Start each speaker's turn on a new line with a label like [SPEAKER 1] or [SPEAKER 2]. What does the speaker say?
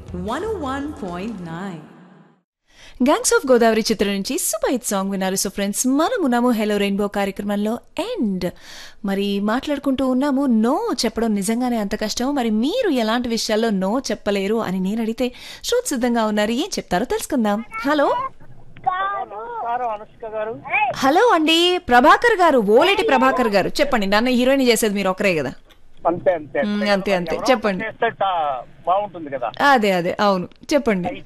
[SPEAKER 1] 101.9.
[SPEAKER 2] Gangs of Godavari చిత్రం నుంచి super hit song విన్నారు సో ఫ్రెండ్స్ మనం ఉన్నాము హెలో రెయిన్బో కార్యక్రమంలో అండ్ మరి మాట్లాడుకుంటూ ఉన్నాము నో చెప్పడం నిజంగానే అంత కష్టం మరి మీరు ఎలాంటి విషయాల్లో నో చెప్పలేరు అని నేను అడిగితే శ్రోత్ సిద్ధంగా ఉన్నారు ఏం చెప్తారో తెలుసుకుందాం హలో
[SPEAKER 3] నమస్కారం అనుష్క గారు
[SPEAKER 2] హలో అండి ప్రభాకర్ గారు ఓలేటి ప్రభాకర్ గారు చెప్పండి నన్ను హీరోయిన్ చేసేది మీరు ఒకరే కదా
[SPEAKER 3] అంతే అంతే
[SPEAKER 2] మ్, అంతే, అంతే.
[SPEAKER 3] ఎవరో
[SPEAKER 2] చెప్పండి.
[SPEAKER 3] చేస్తే చా- బాగుంటుంది కదా
[SPEAKER 2] అదే అదే అవును చెప్పండి